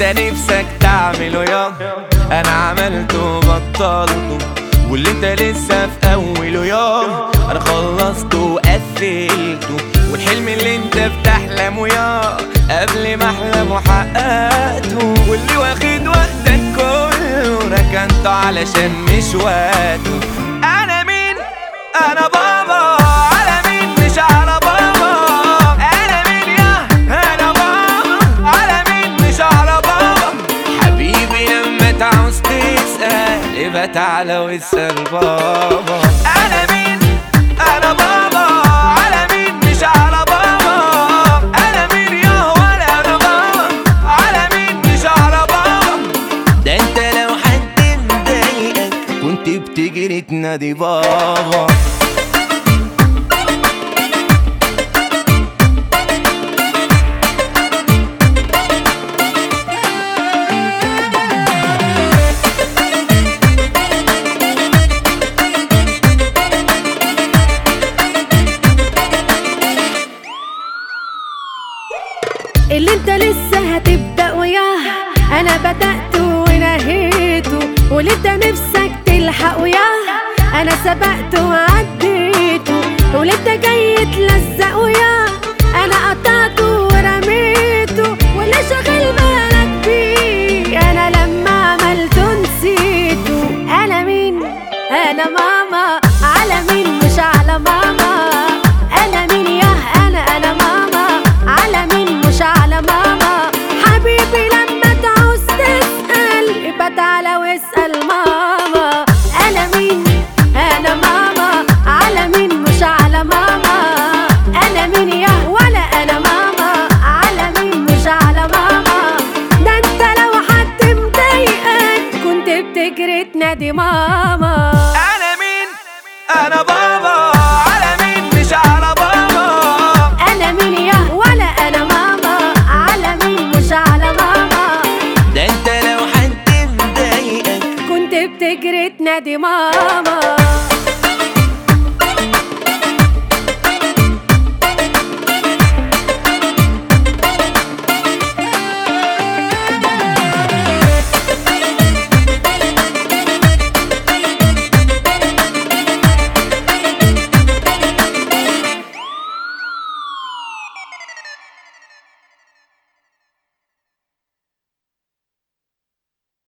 نفسك تعمله يا انا عملته وبطلته واللي انت لسه في اوله يا انا خلصته وقفلته والحلم اللي انت بتحلمه يا قبل ما احلمه حققته واللي واخد وقتك كله ركنته علشان مش وقته انا مين انا بابا على مين مش على بابا انا مين يا انا بابا على مين مش على بابا حبيبي لما تعوز تسأل يبقى تعالى واسأل بابا انا مين انا بابا على مين مش على بابا انا مين يا ولا انا بابا على مين مش على بابا ده انت لو حد مضايقك كنت بتجري تنادي بابا اللي انت لسه هتبدأ وياه انا بدأت ونهيته واللي انت نفسك تلحق وياه انا سبقت وعديته واللي انت جاي تلزق وياه انا قطعته ورميته واللي شاغل بالك بيه انا لما عملته نسيته انا مين انا ماما على مين مش على ماما انا مين ياه انا انا ماما على مين مش على ماما حبيبي لما تعوز تسأل يبقى تعالى واسأل ماما انا مين انا ماما على مين مش على ماما انا مين ياه ولا انا ماما على مين مش على ماما ده انت لو حد مضايقك كنت بتجري تنادي ماما انا مين انا بابا على مين مش على بابا انا مين يا ولا انا ماما على مين مش على ماما ده انت لو حد مضايقك كنت بتجري تنادي ماما